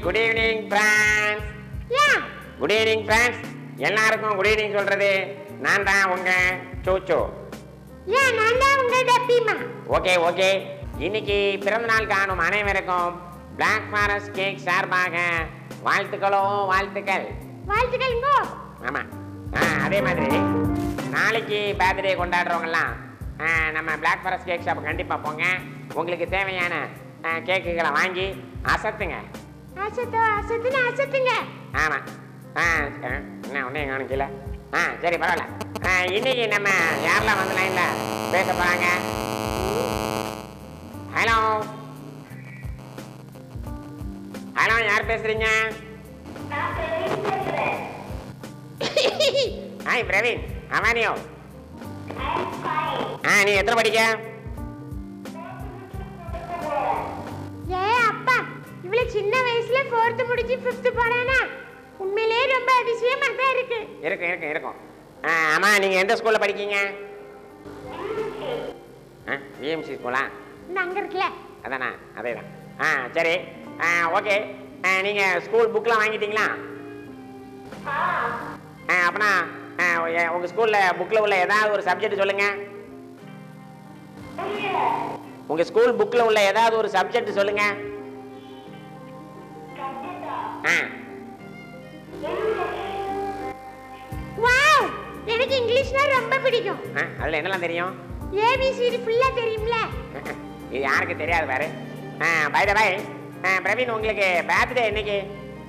Good evening friends ஏன் good evening friends எல்லாருக்கும் good evening சொல்றது நான் தான் உங்க சோச்சோ ஏன் நான் தான் உங்க டப்பிமா ஓகே ஓகே இன்னைக்கு பிறந்த நாள் காணும் அனைவருக்கும் பிளாக் ஃபாரஸ்ட் கேக் சார்பாக வாழ்த்துக்களோ வாழ்த்துக்கள் வாழ்த்துக்கள்ங்கோ ஆமா ஆ அதே மாதிரி நாளைக்கு பர்த்டே கொண்டாடுறவங்கலாம் ஆ, நம்ம பிளாக் ஃபாரஸ்ட் கேக் ஷாப் கண்டிப்பாக போங்க உங்களுக்கு தேவையான ஆ, கேக்குகளை வாங்கி அசத்துங்க அசத்தோ அசத்துன்னு அசத்துங்க ஆமாம் ஆ ஆ, என்ன ஒன்றே கவனிக்கல ஆ சரி பரவாயில்ல ஆ, இன்னைக்கு நம்ம யாரெல்லாம் வந்து லைனில் பேச போகிறாங்க ஹலோ ஹலோ யார் பேசுறீங்க ஹாய் பிரவீன் அமானியோ ஆ நீ எத்தனை படிக்க ஏ அப்பா இவ்வளவு சின்ன வயசுல ஃபோர்த்து முடிச்சு ஃபிஃப்த் போறானா உண்மையிலேயே ரொம்ப அதிசயமா தான் இருக்கு இருக்கும் இருக்கும் இருக்கும் ஆ ஆமாம் நீங்கள் எந்த ஸ்கூலில் படிக்கீங்க ஆ விஎம்சி ஸ்கூலா இந்த அங்க இருக்குல்ல அதானே அதே தான் ஆ சரி ஆ ஓகே ஆ, நீங்கள் ஸ்கூல் புக்கெலாம் வாங்கிட்டீங்களா ஆ அப்பனா உங்கள் ஸ்கூலில் புக்கில் உள்ள ஏதாவது ஒரு சப்ஜெக்ட் சொல்லுங்கள் உங்கள் ஸ்கூல் புக்கில் உள்ள ஏதாவது ஒரு சப்ஜெக்ட் சொல்லுங்கள் ஆ வாவ் எனக்கு இங்கிலீஷ்னா ரொம்ப பிடிக்கும் ஆ அதில் என்னெல்லாம் தெரியும் ஏபிசிடி ஃபுல்லா தெரியும்ல இது யாருக்கு தெரியாது பாரு ஆ பை த பை பிரவீன் உங்களுக்கு பர்த்டே என்னைக்கு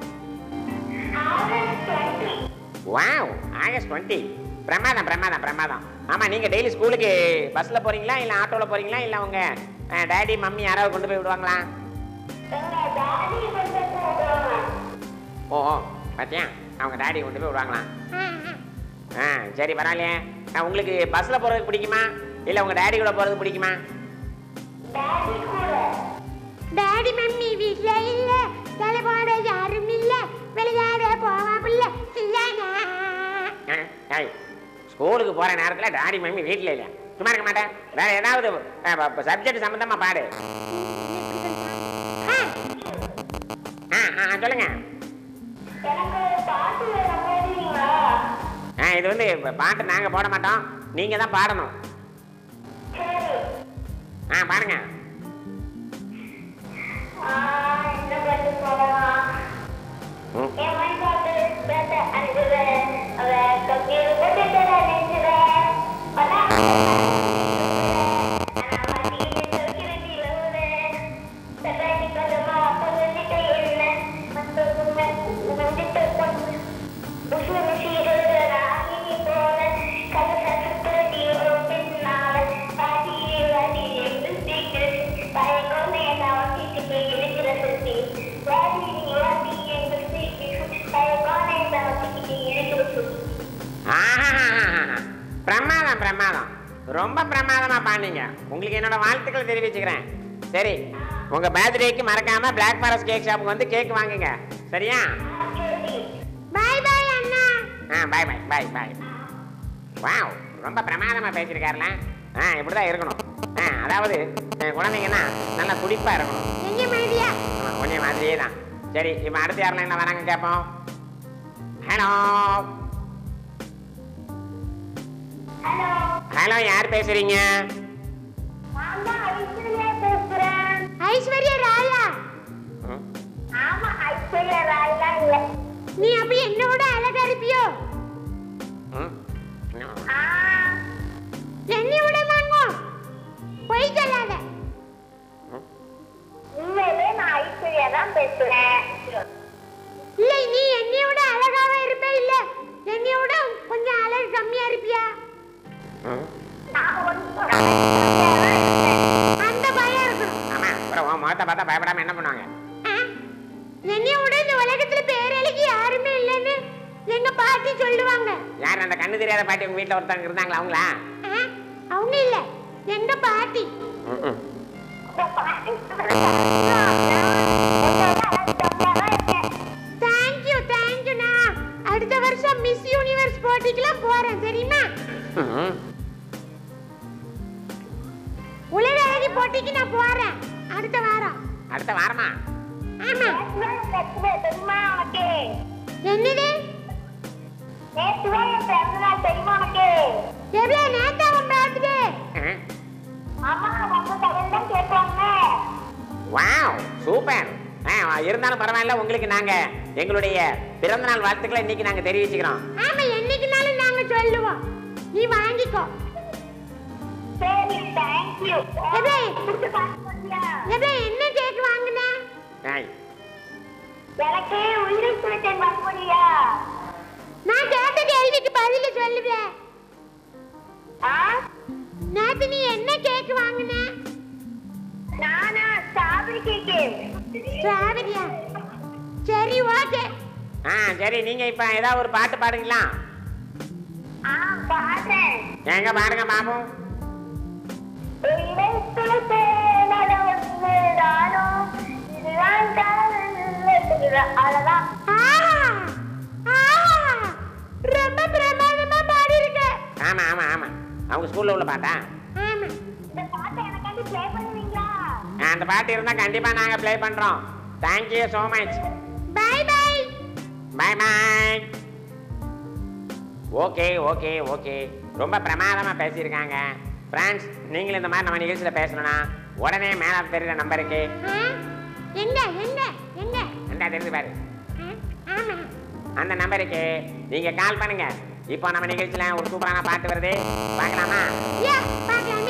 வாவ் ஆகஸ்ட் டுவெண்ட்டி பிரமாதம் பிரமாதம் பிரமாதம் ஆமாம் நீங்கள் டெய்லி ஸ்கூலுக்கு பஸ்ஸில் போகிறீங்களா இல்லை ஆட்டோவில் போகிறீங்களா இல்லை உங்கள் டேடி மம்மி யாராவது கொண்டு போய் விடுவாங்களா ஓ ஓ பார்த்தியா அவங்க டேடி கொண்டு போய் விடுவாங்களா ஆ, ஆ. ஆ சரி பரவாயில்லையே ஆ, உங்களுக்கு பஸ்ஸில் போகிறதுக்கு பிடிக்குமா இல்லை உங்கள் டேடி கூட போகிறது பிடிக்குமா டாடி மம்மி வீட்ல இல்ல தலை போட யாரும் இல்ல விளையாட போவாமல்ல இல்லைனா ஆ, ஏய் ஸ்கூலுக்கு போகிற நேரத்தில் டாடி மம்மி வீட்டில் இல்லை சும்மா இருக்க மாட்டேன் வேற ஏதாவது சப்ஜெக்ட் சம்மந்தமாக பாடு ஆ, ஆ ஆ சொல்லுங்க ஆ இது வந்து இப்ப பாட்டு நாங்கள் போட மாட்டோம் நீங்கள் தான் பாடணும் ஆ பாருங்க ம் ஆஹாஹாஹாஹா. பிரமாதம் பிரமாதம் ரொம்ப பிரமாதமா பாண்டீங்க உங்களுக்கு என்னோட வாழ்த்துக்கள் தெரிவிச்சுக்கிறேன் சரி உங்க பர்த்டேக்கு மறக்காம பிளாக் ஃபாரஸ்ட் கேக் ஷாப்புக்கு வந்து கேக் வாங்குங்க சரியா பை பை அண்ணா ஆ bye bye bye bye wow ரொம்ப பிரமாதமா பேசியிருக்காருல ஆ இப்படிதான் இருக்கணும் ஆ அதாவது அஹ், குழந்தைங்கன்னா நல்லா துடிப்பா இருக்கணும் எங்க மாதிரியா ஆமா, கொஞ்சம் மாதிரியே தான் சரி இப்போ அடுத்து யாரெல்லாம் என்ன வராங்க கேட்போம் ஹலோ ஹலோ யார் பேசுறீங்க ஐஸ்வர்யா ராயா ம், நீ அப்ப என்னோட அழகா இருப்பியோ ம், என்ன? என்னை விட வாங்கோ பொய் சொல்லாத இல்ல நீ என்னை விட அழகாவா இருப்ப இல்ல என்னை விட கொஞ்சம் அழகு கம்மியா இருப்பியா ம், அந்த பயம் இருக்கணும் ஆமா அப்புறம் உன் முகத்தை பார்த்தா பயப்படாம என்ன பண்ணுவாங்க ஆ? என்னை விட இந்த உலகத்துல பேரழிக்கு யாருமே இல்லைன்னு எங்க பாட்டி சொல்லுவாங்க யார் அந்த கண்ணு தெரியாத பாட்டி உங்க வீட்டில் ஒருத்தவங்க இருந்தாங்களா அவங்களா ஆ? அவங்க இல்ல எங்க பாட்டி ம், ம். தேங்க்யூ தேங்க்யூ நான் அடுத்த வருஷம் மிஸ் யூனிவர்ஸ் போட்டிக்கெல்லாம் போறேன் தெரியுமா ம், உலக அழகி போட்டிக்கு நான் போறேன் அடுத்த வாரம் அடுத்த வாரமா ஆமா தெரியுமா உனக்கு என்னது நேற்று தான் என் பிறந்த நாள் தெரியுமா உனக்கு எவ்வளவு நேத்தா உன் பர்த்டே ஆ அம்மா வந்து தகவல் தான் கேட்பாங்க வாவ் சூப்பர் ஆ இருந்தாலும் பரவாயில்ல உங்களுக்கு நாங்க எங்களுடைய பிறந்தநாள் வாழ்த்துக்களை இன்னைக்கு நாங்க தெரிவிச்சுக்கிறோம் ஆமா என்னைக்குனாலும் நாங்க சொல்லுவோம் நீ வாங்கிக்கோ சரி தேங்க்யூ எது? குடுத்து பார்த்தியா எவ்வளவு என்ன கேக் வாங்கின ஆய் எனக்கு உயிர் சுவிட்டன் வாங்கக்கூடியா நான் கேட்ட கேள்விக்கு பதில சொல்லுவேன் ஆ நேத்து நீ என்ன கேக் வாங்கின நானா ஸ்ட்ராபெரி கேக்கு ஸ்ட்ராபெரியா சரி ஓகே ஆ சரி நீங்க இப்ப ஏதாவது ஒரு பாட்டு பாடுங்களா ஆ பாடுறேன் எங்க பாடுங்க பாப்போம் அவ்வளவுதான் ஆஹா ஆஹா ரொம்ப பிரமாதமா பாடி இருக்க ஆமா ஆமா ஆமா அவங்க ஸ்கூல்ல உள்ள பாட்டா ஆமா இந்த பாட்டை எனக்காண்டி ப்ளே பண்ணுவீங்களா ஆ, அந்த பாட்டு இருந்தா கண்டிப்பா நாங்க ப்ளே பண்றோம் thank you so much bye bye bye bye okay okay okay ரொம்ப பிரமாதமா பேசியிருக்காங்க ஃப்ரெண்ட்ஸ் நீங்களும் இந்த மாதிரி நம்ம நிகழ்ச்சியில் பேசணும்னா உடனே மேலே தெரியுற நம்பருக்கு எங்க எங்க எங்க அந்த தெரிஞ்சு பாரு ஆ, ஆமா அந்த நம்பருக்கு நீங்க கால் பண்ணுங்க இப்போ நம்ம நிகழ்ச்சியில ஒரு சூப்பரான பாட்டு வருது பார்க்கலாமா யா பார்க்கலாம்